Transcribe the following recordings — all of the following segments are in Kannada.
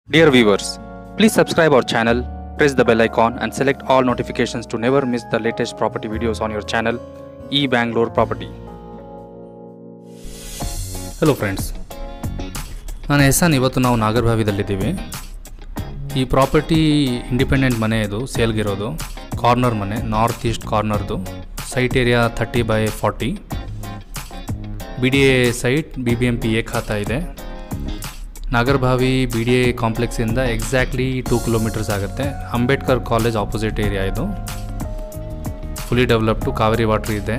Dear viewers, please subscribe our channel, press the bell icon and select all notifications to never miss the latest property videos on your channel, eBangalore Property. ಹಲೋ ಫ್ರೆಂಡ್ಸ್ ನಾನು ಎಹಸಾನ್ ಇವತ್ತು ನಾವು ನಾಗರಭಾವಿದಲ್ಲಿದ್ದೀವಿ ಈ ಪ್ರಾಪರ್ಟಿ ಇಂಡಿಪೆಂಡೆಂಟ್ ಮನೆ ಇದು ಸೇಲ್ಗಿರೋದು ಕಾರ್ನರ್ ಮನೆ ನಾರ್ತ್ ಈಸ್ಟ್ ಕಾರ್ನರ್ದು site area thirty by forty B D A site B B M P A khata ಇದೆ ನಾಗರಭಾವಿ ಬಿ ಡಿ ಎ ಕಾಂಪ್ಲೆಕ್ಸಿಂದ ಎಕ್ಸಾಕ್ಟ್ಲಿ ಟೂ ಕಿಲೋಮೀಟರ್ಸ್ ಆಗುತ್ತೆ ಅಂಬೇಡ್ಕರ್ ಕಾಲೇಜ್ ಆಪೋಸಿಟ್ ಏರಿಯಾ ಇದು ಫುಲಿ ಡೆವಲಪ್ಡು ಕಾವೇರಿ ವಾಟ್ರ್ ಇದೆ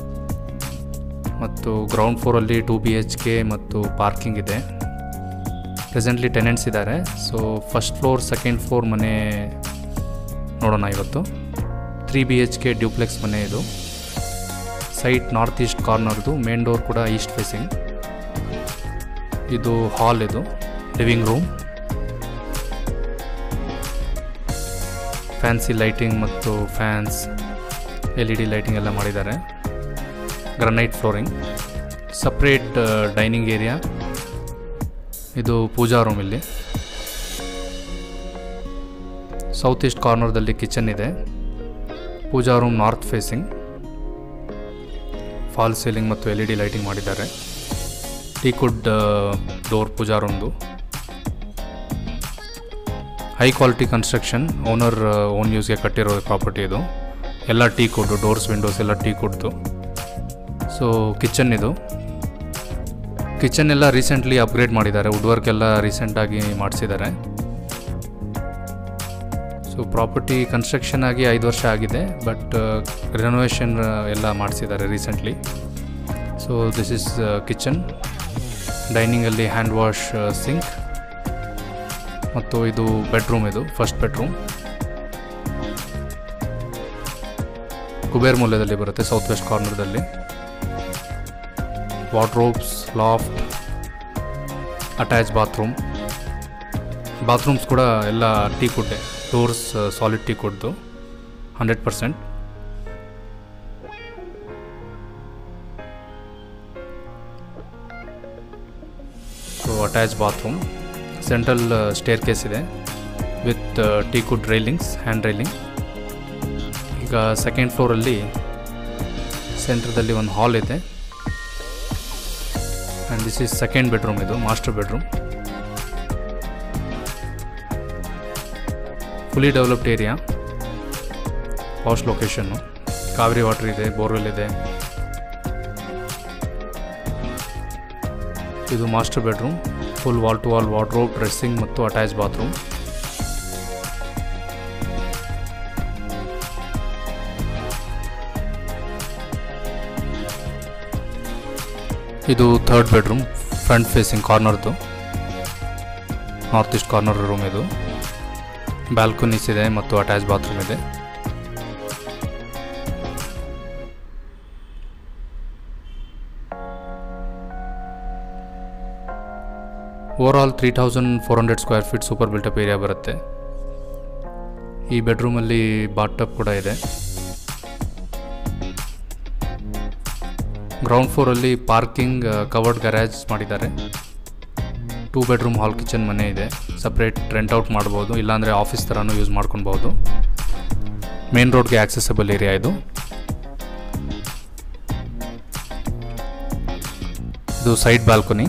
ಮತ್ತು ಗ್ರೌಂಡ್ ಫ್ಲೋರಲ್ಲಿ ಟೂ ಬಿ ಎಚ್ ಕೆ ಮತ್ತು ಪಾರ್ಕಿಂಗ್ ಇದೆ ಪ್ರೆಸೆಂಟ್ಲಿ ಟೆನೆಂಟ್ಸ್ ಇದ್ದಾರೆ so first floor second floor ಮನೆ ನೋಡೋಣ ಇವತ್ತು three B H K duplex ಮನೆ ಇದು ಸೈಟ್ ನಾರ್ತ್ ಈಸ್ಟ್ ಕಾರ್ನರ್ದು ಮೇನ್ ಡೋರ್ ಕೂಡ ಈಸ್ಟ್ ಫೇಸಿಂಗ್ ಇದು ಹಾಲ್ ಇದು ಲಿವಿಂಗ್ ರೂಮ್ ಫ್ಯಾನ್ಸಿ ಲೈಟಿಂಗ್ ಮತ್ತು fans L E D lighting ಎಲ್ಲ ಮಾಡಿದ್ದಾರೆ granite flooring separate dining area ಇದು ಪೂಜಾ ರೂಮ್ ಇಲ್ಲಿ ಸೌತ್ ಈಸ್ಟ್ ಕಾರ್ನರ್ದಲ್ಲಿ ಕಿಚನ್ ಇದೆ pooja room north facing false ceiling ಮತ್ತು ಎಲ್ ಇ ಡಿ ಲೈಟಿಂಗ್ ಮಾಡಿದ್ದಾರೆ ಟೀಕುಡ್ ಡೋರ್ ಪೂಜಾ ರೂಮ್ದು high quality construction owner own ಯೂಸ್ಗೆ ಕಟ್ಟಿರೋ ಪ್ರಾಪರ್ಟಿ ಇದು ಎಲ್ಲ ಟೀ ಕುಡ್ಡು ಡೋರ್ಸ್ ವಿಂಡೋಸ್ ಎಲ್ಲ ಟೀ ಕುಡ್ದು ಸೊ ಕಿಚನ್ ಇದು ಕಿಚನ್ ಎಲ್ಲ ರೀಸೆಂಟ್ಲಿ ಅಪ್ಗ್ರೇಡ್ ಮಾಡಿದ್ದಾರೆ ವುಡ್ ವರ್ಕ್ ಎಲ್ಲ ರೀಸೆಂಟಾಗಿ ಮಾಡಿಸಿದ್ದಾರೆ ಸೊ ಪ್ರಾಪರ್ಟಿ ಕನ್ಸ್ಟ್ರಕ್ಷನ್ ಆಗಿ ಐದು ವರ್ಷ ಆಗಿದೆ ಬಟ್ ರೆನೋವೇಷನ್ ಎಲ್ಲ ಮಾಡಿಸಿದ್ದಾರೆ recently so this is kitchen ಡೈನಿಂಗಲ್ಲಿ ಹ್ಯಾಂಡ್ ವಾಶ್ ಸಿಂಕ್ ಮತ್ತು ಇದು ಬೆಡ್ರೂಮ್ ಇದು ಫಸ್ಟ್ ಬೆಡ್ರೂಮ್ ಕುಬೇರ್ ಮೂಲೆಯಲ್ಲಿ ಬರುತ್ತೆ ಸೌತ್ ವೆಸ್ಟ್ ಕಾರ್ನರ್ದಲ್ಲಿ wardrobes loft attach bathroom bathrooms ಕೂಡ ಎಲ್ಲ ಟೀ ಕುಡ್ಡೆ doors solid teakwood hundred percent so attach bathroom central staircase ಇದೆ with teakwood railings hand railing ಈಗ ಸೆಕೆಂಡ್ ಫ್ಲೋರಲ್ಲಿ ಸೆಂಟ್ರದಲ್ಲಿ ಒಂದು ಹಾಲ್ ಇದೆ and this is second bedroom ಇದು master bedroom fully developed area past ಲೊಕೇಶನ್ನು ಕಾವೇರಿ ವಾಟರ್ ಇದೆ ಬೋರ್ವೆಲ್ ಇದೆ ಇದು master bedroom full wall to wall wardrobe dressing ಮತ್ತು ಅಟ್ಯಾಚ್ ಬಾತ್ರೂಮ್ ಇದು ಥರ್ಡ್ ಬೆಡ್ರೂಮ್ ಫ್ರಂಟ್ ಫೇಸಿಂಗ್ ಕಾರ್ನರ್ದು ನಾರ್ತ್ ಈಸ್ಟ್ ಕಾರ್ನರ್ ರೂಮ್ ಇದು ಬ್ಯಾಲ್ಕನೀಸ್ ಇದೆ ಮತ್ತು ಅಟ್ಯಾಚ್ ಬಾತ್ರೂಮ್ ಇದೆ overall three thousand four hundred square feet super builtup area ಬರುತ್ತೆ ಈ ಬೆಡ್ರೂಮಲ್ಲಿ ಬಾಟಪ್ ಕೂಡ ಇದೆ ಗ್ರೌಂಡ್ ಫ್ಲೋರಲ್ಲಿ ಪಾರ್ಕಿಂಗ್ ಕವರ್ಡ್ ಗ್ಯಾರೇಜ್ ಮಾಡಿದ್ದಾರೆ ಟೂ ಬೆಡ್ರೂಮ್ ಹಾಲ್ ಕಿಚನ್ ಮನೆ ಇದೆ ಸಪ್ರೇಟ್ ರೆಂಟ್ ಔಟ್ ಮಾಡ್ಬೋದು ಇಲ್ಲಾಂದರೆ ಆಫೀಸ್ ಥರನೂ ಯೂಸ್ ಮಾಡ್ಕೊಳ್ಬೋದು ಮೇನ್ ರೋಡ್ಗೆ ಆಕ್ಸೆಸಬಲ್ ಏರಿಯಾ ಇದು ಇದು ಸೈಡ್ ಬಾಲ್ಕನಿ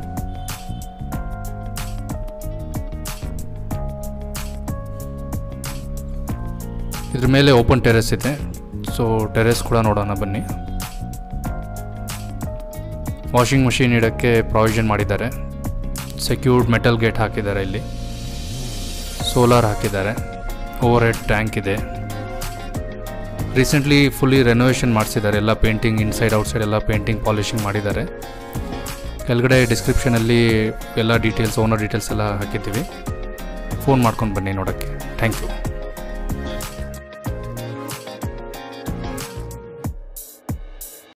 ಇದ್ರ ಮೇಲೆ ಓಪನ್ ಟೆರೆಸ್ ಇದೆ ಸೊ ಟೆರೆಸ್ ಕೂಡ ನೋಡೋಣ ಬನ್ನಿ ವಾಷಿಂಗ್ ಮಷಿನ್ ಇಡೋಕ್ಕೆ ಪ್ರಾವಿಷನ್ ಮಾಡಿದ್ದಾರೆ ಸೆಕ್ಯೂರ್ಡ್ ಮೆಟಲ್ ಗೇಟ್ ಹಾಕಿದ್ದಾರೆ ಇಲ್ಲಿ ಸೋಲಾರ್ ಹಾಕಿದ್ದಾರೆ ಓವರ್ ಹೆಡ್ ಟ್ಯಾಂಕ್ ಇದೆ ರೀಸೆಂಟ್ಲಿ ಫುಲ್ಲಿ ರೆನೋವೇಷನ್ ಮಾಡಿಸಿದ್ದಾರೆ ಎಲ್ಲ ಪೇಂಟಿಂಗ್ ಇನ್ಸೈಡ್ ಔಟ್ಸೈಡ್ ಎಲ್ಲ ಪೇಂಟಿಂಗ್ ಪಾಲಿಷಿಂಗ್ ಮಾಡಿದ್ದಾರೆ ಕೆಳಗಡೆ ಡಿಸ್ಕ್ರಿಪ್ಷನಲ್ಲಿ ಎಲ್ಲ ಡೀಟೇಲ್ಸ್ ಓನರ್ ಡೀಟೇಲ್ಸ್ ಎಲ್ಲ ಹಾಕಿದ್ದೀವಿ ಫೋನ್ ಮಾಡ್ಕೊಂಡು ಬನ್ನಿ ನೋಡೋಕ್ಕೆ ಥ್ಯಾಂಕ್ ಯು